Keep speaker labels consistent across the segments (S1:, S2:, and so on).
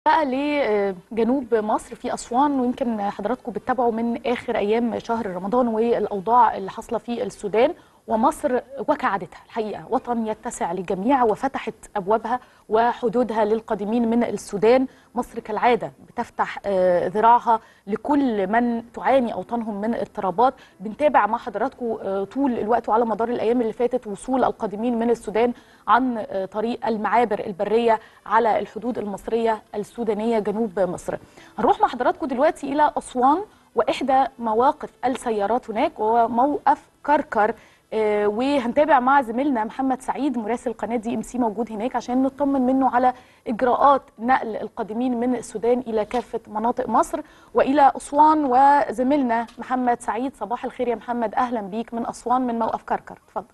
S1: بقى لجنوب مصر في أسوان ويمكن حضراتكم بتتابعوا من آخر أيام شهر رمضان والأوضاع اللي حاصلة في السودان ومصر وكعادتها الحقيقة وطن يتسع للجميع وفتحت أبوابها وحدودها للقادمين من السودان مصر كالعادة بتفتح آه، ذراعها لكل من تعاني أوطانهم من اضطرابات بنتابع مع حضراتكم آه، طول الوقت وعلى مدار الأيام اللي فاتت وصول القادمين من السودان عن آه، طريق المعابر البرية على الحدود المصرية السودانية جنوب مصر هنروح مع حضراتكم دلوقتي إلى أسوان وإحدى مواقف السيارات هناك وهو موقف كركر آه، وهنتابع مع زميلنا محمد سعيد مراسل قناه دي ام سي موجود هناك عشان نطمن منه على اجراءات نقل القادمين من السودان الى كافه مناطق مصر والى اسوان وزميلنا محمد سعيد صباح الخير يا محمد اهلا بيك من اسوان من موقف كركر اتفضل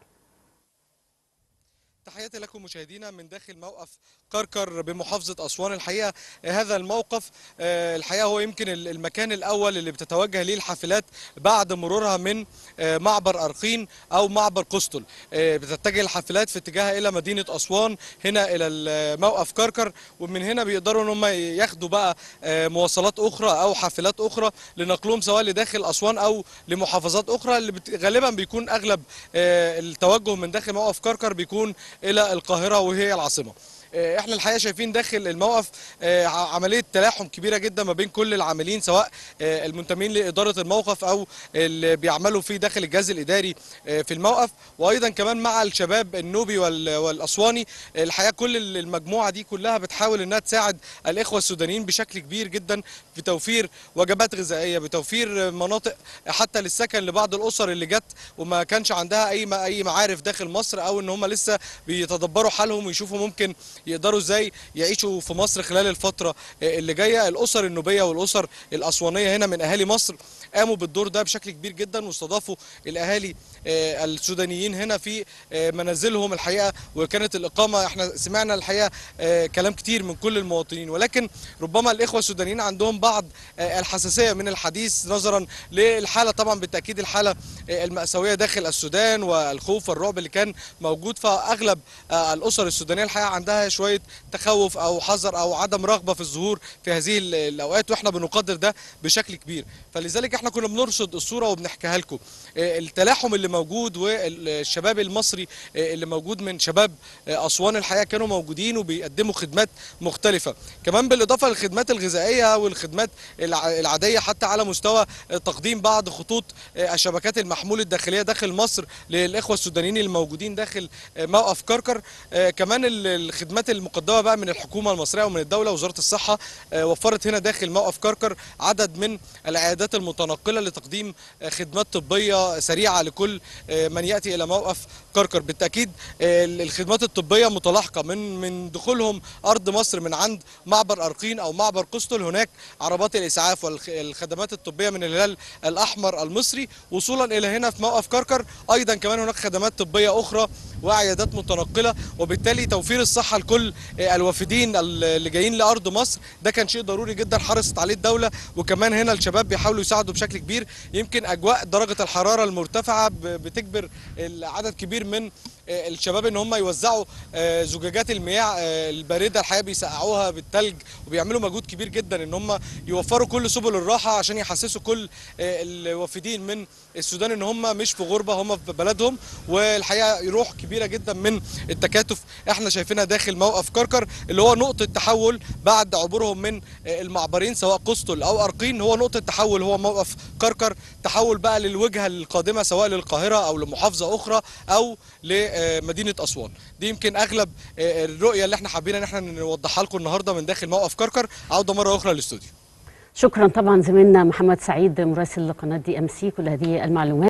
S2: تحياتي لكم مشاهدينا من داخل موقف كركر بمحافظة أسوان الحقيقة هذا الموقف آه، الحقيقة هو يمكن ال- المكان الأول اللي بتتوجه ليه الحافلات بعد مرورها من آه، معبر أرقين أو معبر قسطل آه، بتتجه الحافلات في اتجاهها إلى مدينة أسوان هنا إلى ال- موقف كركر ومن هنا بيقدروا إن هم ياخدوا بقى آه، مواصلات أخرى أو حافلات أخرى لنقلهم سواء لداخل أسوان أو لمحافظات أخرى اللي بت- غالبا بيكون أغلب آه، التوجه من داخل موقف كركر بيكون الى القاهره وهي العاصمه آه، احنا الحقيقه شايفين داخل الموقف آه، ع- عمليه تلاحم كبيره جدا ما بين كل العاملين سواء آه، المنتمين لاداره الموقف او اللي بيعملوا فيه داخل الجهاز الاداري آه، في الموقف وايضا كمان مع الشباب النوبي وال- والاسواني آه، الحقيقه كل ال- المجموعه دي كلها بتحاول انها تساعد الاخوه السودانيين بشكل كبير جدا في توفير وجبات غذائيه بتوفير آه، مناطق حتى للسكن لبعض الاسر اللي جت وما كانش عندها اي ما- اي معارف داخل مصر او ان هم لسه بيتدبروا حالهم ويشوفوا ممكن يقدروا ازاي يعيشوا في مصر خلال الفتره اللي جايه الاسر النوبيه والاسر الاسوانيه هنا من اهالي مصر قاموا بالدور ده بشكل كبير جدا واستضافوا الاهالي آه، السودانيين هنا في آه، منازلهم الحقيقه وكانت الاقامه احنا سمعنا الحقيقه آه، كلام كتير من كل المواطنين ولكن ربما الاخوه السودانيين عندهم بعض آه، الحساسيه من الحديث نظرا للحاله طبعا بالتاكيد الحاله آه، الماساويه داخل السودان والخوف والرعب اللي كان موجود فاغلب آه، الاسر السودانيه الحقيقه عندها شويه تخوف او حذر او عدم رغبه في الظهور في هذه ال- الاوقات واحنا بنقدر ده بشكل كبير فلذلك احنا كنا بنرصد الصوره وبنحكيها لكم آه، التلاحم اللي موجود والشباب المصري آه، اللي موجود من شباب آه، اسوان الحقيقه كانوا موجودين وبيقدموا خدمات مختلفه كمان بالاضافه للخدمات الغذائيه والخدمات الع- العاديه حتى على مستوى آه، تقديم بعض خطوط آه، الشبكات المحمول الداخليه داخل مصر للاخوه السودانيين الموجودين داخل آه، موقف كركر آه، كمان ال- الخدمات المقدمه بقى من الحكومه المصريه ومن الدوله وزاره الصحه آه، وفرت هنا داخل موقف كركر عدد من العيادات المتنقله لتقديم آه، خدمات طبيه سريعه لكل آه، من ياتي الى موقف كركر بالتاكيد آه، الخدمات الطبيه متلاحقه من من دخولهم ارض مصر من عند معبر ارقين او معبر قسطل هناك عربات الاسعاف والخدمات الطبيه من الهلال الاحمر المصري وصولا الى هنا في موقف كركر ايضا كمان هناك خدمات طبيه اخرى وعيادات متنقله وبالتالي توفير الصحه لكل آه، الوافدين اللي جايين لارض مصر ده كان شيء ضروري جدا حرصت عليه الدوله وكمان هنا الشباب بيحاولوا يساعدوا بشكل كبير يمكن اجواء درجه الحراره المرتفعه ب- بتجبر عدد كبير من آه، الشباب ان هم يوزعوا آه، زجاجات المياه آه، البارده الحقيقه بيسقعوها بالثلج وبيعملوا مجهود كبير جدا ان هم يوفروا كل سبل الراحه عشان يحسسوا كل آه، الوافدين من السودان ان هم مش في غربه هم في بلدهم والحقيقه روح كبيره جدا من التكاتف احنا شايفينها داخل موقف كركر اللي هو نقطه تحول بعد عبورهم من آه، المعبرين سواء قسطل او ارقين هو نقطه تحول هو موقف كركر تحول بقى للوجهه القادمه سواء للقاهره او لمحافظه اخرى او لمدينه اسوان دي يمكن اغلب آه، الرؤيه اللي احنا حابين ان احنا نوضحها لكم النهارده من داخل موقف كركر عوده مره اخرى للاستوديو
S3: شكرا طبعا زميلنا محمد سعيد مراسل قناه دي ام سي كل هذه المعلومات